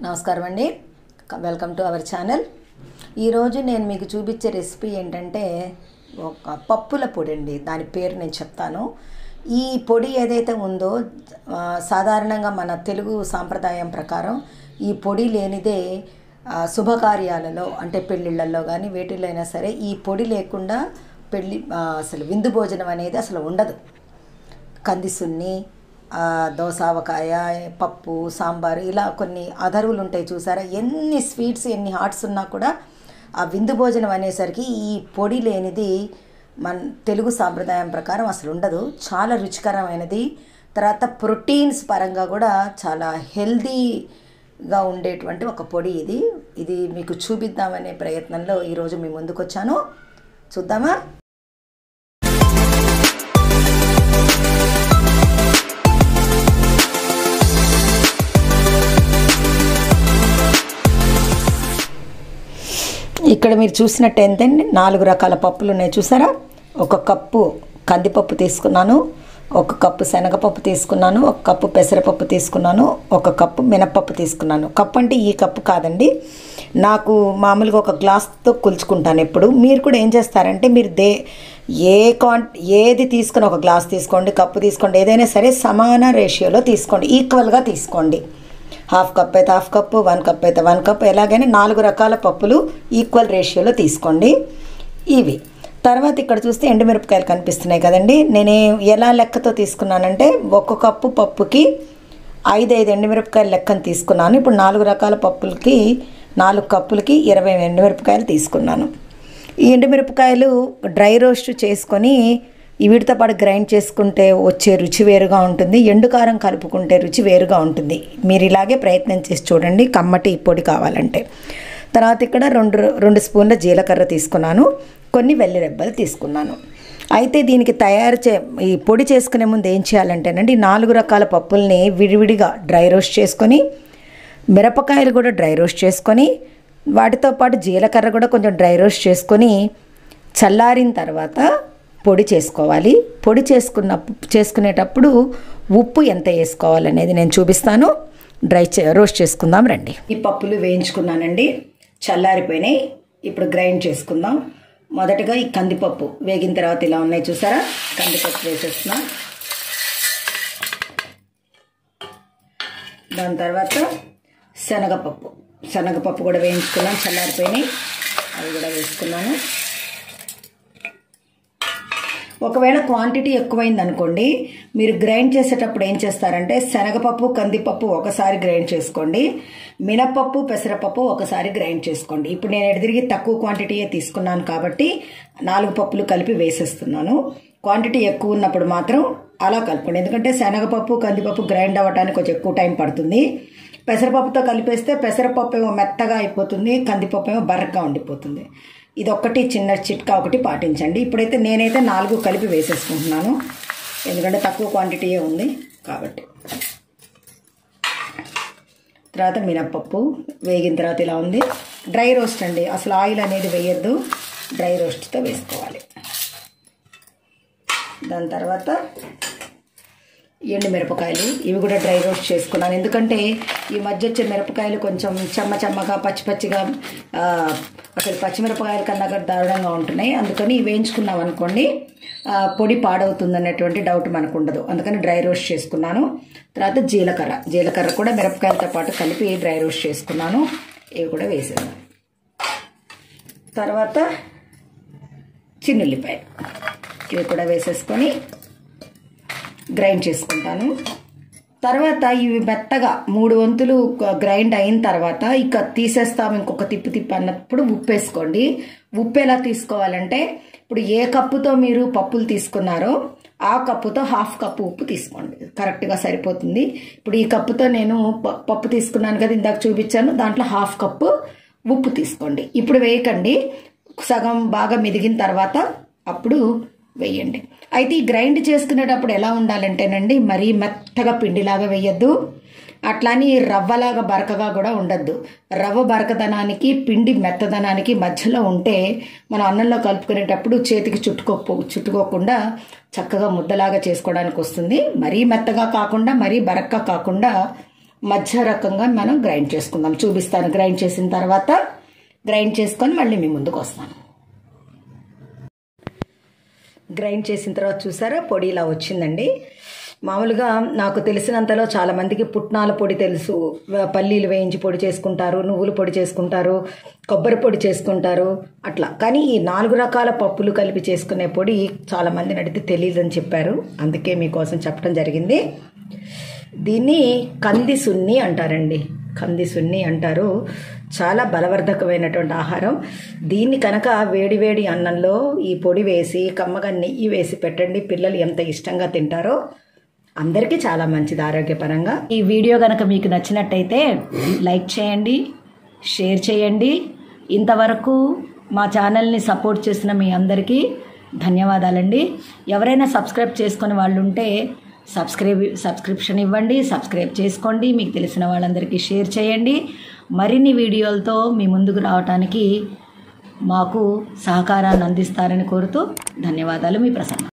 నమస్కారం అండి welcome to our channel ఈరోజు నేను మీకు చూపించే రెసిపీ ఏంటంటే ఒక పప్పుల పొడి అండి దాని పేరు నేను చెప్తాను ఈ పొడి ఏదైతే ఉందో ఆ, సాధారణంగా మన తెలుగు సాంప్రదాయం ప్రకారం ఈ పొడి లేనిదే ఆ, శుభకార్యాలలో అంటే పెళ్ళిళ్ళల్లో కానీ వేటిల్లో అయినా సరే ఈ పొడి లేకుండా పెళ్ళి ఆ, అసలు విందు భోజనం అనేది అసలు ఉండదు కందిసున్ని ఆ, దోసావకాయ పప్పు సాంబారు ఇలా కొన్ని అదరువులు ఉంటాయి చూసారా ఎన్ని స్వీట్స్ ఎన్ని హాట్స్ ఉన్నా కూడా ఆ విందు భోజనం అనేసరికి ఈ పొడి లేనిది మన తెలుగు సాంప్రదాయం ప్రకారం అసలు ఉండదు చాలా రుచికరమైనది తర్వాత ప్రోటీన్స్ పరంగా కూడా చాలా హెల్దీగా ఉండేటువంటి ఒక పొడి ఇది ఇది మీకు చూపిద్దామనే ప్రయత్నంలో ఈరోజు మీ ముందుకు వచ్చాను చూద్దామా ఇక్కడ మీరు చూసినట్టు ఏంటండి నాలుగు రకాల పప్పులు ఉన్నాయి చూసారా ఒక కప్పు కందిపప్పు తీసుకున్నాను ఒక కప్పు శనగపప్పు తీసుకున్నాను ఒక కప్పు పెసరపప్పు తీసుకున్నాను ఒక కప్పు మినప్పప్పు తీసుకున్నాను కప్పు అంటే ఈ కప్పు కాదండి నాకు మామూలుగా ఒక గ్లాస్తో కొలుచుకుంటాను ఎప్పుడు మీరు కూడా ఏం చేస్తారంటే మీరు దే ఏ క్వాంట్ ఏది తీసుకుని ఒక గ్లాస్ తీసుకోండి కప్పు తీసుకోండి ఏదైనా సరే సమాన రేషియోలో తీసుకోండి ఈక్వల్గా తీసుకోండి హాఫ్ కప్ అయితే హాఫ్ కప్పు వన్ కప్ అయితే వన్ కప్ ఎలాగైనా నాలుగు రకాల పప్పులు ఈక్వల్ రేషియోలో తీసుకోండి ఇవి తర్వాత ఇక్కడ చూస్తే ఎండుమిరపకాయలు కనిపిస్తున్నాయి కదండి నేను ఎలా లెక్కతో తీసుకున్నానంటే ఒక కప్పు పప్పుకి ఐదు ఐదు ఎండుమిరపకాయలు లెక్కను తీసుకున్నాను ఇప్పుడు నాలుగు రకాల పప్పులకి నాలుగు కప్పులకి ఇరవై ఎండుమిరపకాయలు తీసుకున్నాను ఈ ఎండుమిరపకాయలు డ్రై రోస్ట్ చేసుకొని ఈ వీటితో పాటు గ్రైండ్ చేసుకుంటే వచ్చే రుచి వేరుగా ఉంటుంది ఎండు కారం కలుపుకుంటే రుచి వేరుగా ఉంటుంది మీరు ఇలాగే ప్రయత్నం చేసి చూడండి కమ్మటి పొడి కావాలంటే తర్వాత ఇక్కడ రెండు రెండు స్పూన్ల జీలకర్ర తీసుకున్నాను కొన్ని వెల్లి రెబ్బలు తీసుకున్నాను అయితే దీనికి తయారు చే ఈ పొడి చేసుకునే ముందు ఏం చేయాలంటేనండి ఈ నాలుగు రకాల పప్పుల్ని విడివిడిగా డ్రై రోస్ట్ చేసుకొని మిరపకాయలు కూడా డ్రై రోస్ట్ చేసుకొని వాటితో పాటు జీలకర్ర కూడా కొంచెం డ్రై రోస్ట్ చేసుకొని చల్లారిన తర్వాత పొడి చేసుకోవాలి పొడి చేసుకున్న చేసుకునేటప్పుడు ఉప్పు ఎంత వేసుకోవాలనేది నేను చూపిస్తాను డ్రై చే రోస్ట్ చేసుకుందాం రండి ఈ పప్పులు వేయించుకున్నానండి చల్లారిపోయినాయి ఇప్పుడు గ్రైండ్ చేసుకుందాం మొదటగా ఈ కందిపప్పు వేగిన తర్వాత ఇలా ఉన్నాయి చూసారా కందిపప్పు వేసేస్తున్నా దాని తర్వాత శనగపప్పు శనగపప్పు కూడా వేయించుకున్నాను చల్లారిపోయినాయి అవి కూడా వేసుకున్నాను ఒకవేళ క్వాంటిటీ ఎక్కువైంది అనుకోండి మీరు గ్రైండ్ చేసేటప్పుడు ఏం చేస్తారంటే శనగపప్పు కందిపప్పు ఒకసారి గ్రైండ్ చేసుకోండి మినపప్పు పెసరపప్పు ఒకసారి గ్రైండ్ చేసుకోండి ఇప్పుడు నేను ఎడదిరిగి తక్కువ క్వాంటిటీయే తీసుకున్నాను కాబట్టి నాలుగు పప్పులు కలిపి వేసేస్తున్నాను క్వాంటిటీ ఎక్కువ ఉన్నప్పుడు మాత్రం అలా కలుపుకోండి ఎందుకంటే శనగపప్పు కందిపప్పు గ్రైండ్ అవ్వడానికి కొంచెం ఎక్కువ టైం పడుతుంది పెసరపప్పుతో కలిపేస్తే పెసరపప్పు ఏమో మెత్తగా అయిపోతుంది కందిపప్పు ఏమో బరగ్గా ఉండిపోతుంది ఇది ఒక్కటి చిన్న చిట్కా ఒకటి పాటించండి ఇప్పుడైతే నేనైతే నాలుగు కలిపి వేసేసుకుంటున్నాను ఎందుకంటే తక్కువ క్వాంటిటీయే ఉంది కాబట్టి తర్వాత మినప్పప్పు వేగిన తర్వాత ఇలా ఉంది డ్రై రోస్ట్ అండి అసలు ఆయిల్ అనేది వేయద్దు డ్రై రోస్ట్తో వేసుకోవాలి దాని తర్వాత ఎండు మిరపకాయలు ఇవి కూడా డ్రై రోస్ట్ చేసుకున్నాను ఎందుకంటే ఈ మధ్య వచ్చే మిరపకాయలు కొంచెం చెమ్మ చెమ్మగా పచ్చి పచ్చిగా ఆ, అసలు పచ్చిమిరపకాయల కన్నా కూడా దారుణంగా ఉంటున్నాయి అందుకని ఇవి వేయించుకున్నాం అనుకోండి ఆ, పొడి పాడవుతుంది అన్నటువంటి డౌట్ మనకు ఉండదు అందుకని డ్రై రోస్ట్ చేసుకున్నాను తర్వాత జీలకర్ర జీలకర్ర కూడా మిరపకాయలతో పాటు కలిపి డ్రై రోస్ట్ చేసుకున్నాను ఇవి కూడా వేసేదాం తర్వాత చిన్నుల్లిపాయ ఇవి కూడా వేసేసుకొని గ్రైండ్ చేసుకుంటాను తర్వాత ఇవి మెత్తగా మూడు వంతులు గ్రైండ్ అయిన తర్వాత ఇక తీసేస్తాం ఇంకొక తిప్పు తిప్పు అన్నప్పుడు ఉప్పు వేసుకోండి ఉప్పు ఎలా తీసుకోవాలంటే ఇప్పుడు ఏ కప్పుతో మీరు పప్పులు తీసుకున్నారో ఆ కప్పుతో హాఫ్ కప్పు ఉప్పు తీసుకోండి కరెక్ట్గా సరిపోతుంది ఇప్పుడు ఈ కప్పుతో నేను ప- పప్పు తీసుకున్నాను కదా ఇందాక చూపించాను దాంట్లో హాఫ్ కప్పు ఉప్పు తీసుకోండి ఇప్పుడు వేయకండి సగం బాగా మెదిగిన తర్వాత అప్పుడు వేయండి అయితే ఈ గ్రైండ్ చేసుకునేటప్పుడు ఎలా ఉండాలంటేనండి మరీ మెత్తగా పిండిలాగా వేయద్దు అట్లాని రవ్వలాగా బరకగా కూడా ఉండద్దు రవ్వ బరకదనానికి పిండి మెత్తదనానికి మధ్యలో ఉంటే మనం అన్నంలో కలుపుకునేటప్పుడు చేతికి చుట్టుకోపో చుట్టుకోకుండా చక్కగా ముద్దలాగా చేసుకోవడానికి వస్తుంది మరీ మెత్తగా కాకుండా మరీ బరక్గా కాకుండా మధ్య రకంగా మనం గ్రైండ్ చేసుకుందాం చూపిస్తాను గ్రైండ్ చేసిన తర్వాత గ్రైండ్ చేసుకొని మళ్ళీ మీ ముందుకు వస్తాను గ్రైండ్ చేసిన తర్వాత చూసారా పొడి ఇలా వచ్చిందండి మామూలుగా నాకు తెలిసినంతలో చాలా మందికి పుట్నాల పొడి తెలుసు వ- పల్లీలు వేయించి పొడి చేసుకుంటారు నువ్వులు పొడి చేసుకుంటారు కొబ్బరి పొడి చేసుకుంటారు అట్లా కానీ ఈ నాలుగు రకాల పప్పులు కలిపి చేసుకునే పొడి చాలా మందిని అడిగితే తెలియదని చెప్పారు అందుకే మీకోసం చెప్పడం జరిగింది దీన్ని కంది సున్ని అంటారండి కంది సున్ని అంటారు చాలా బలవర్ధకమైనటువంటి ఆహారం దీన్ని కనుక వేడివేడి అన్నంలో ఈ పొడి వేసి కమ్మగా నెయ్యి వేసి పెట్టండి పిల్లలు ఎంత ఇష్టంగా తింటారో అందరికీ చాలా మంచిది ఆరోగ్యపరంగా ఈ వీడియో కనుక మీకు నచ్చినట్టయితే లైక్ చేయండి షేర్ చేయండి ఇంతవరకు మా ఛానల్ని సపోర్ట్ చేసిన మీ అందరికీ ధన్యవాదాలండి ఎవరైనా సబ్స్క్రైబ్ చేసుకునే వాళ్ళు ఉంటే సబ్స్క్రైబ్ సబ్స్క్రిప్షన్ ఇవ్వండి సబ్స్క్రైబ్ చేసుకోండి మీకు తెలిసిన వాళ్ళందరికీ షేర్ చేయండి మరిన్ని వీడియోలతో మీ ముందుకు రావటానికి మాకు సహకారాన్ని అందిస్తారని కోరుతూ ధన్యవాదాలు మీ ప్రసన్న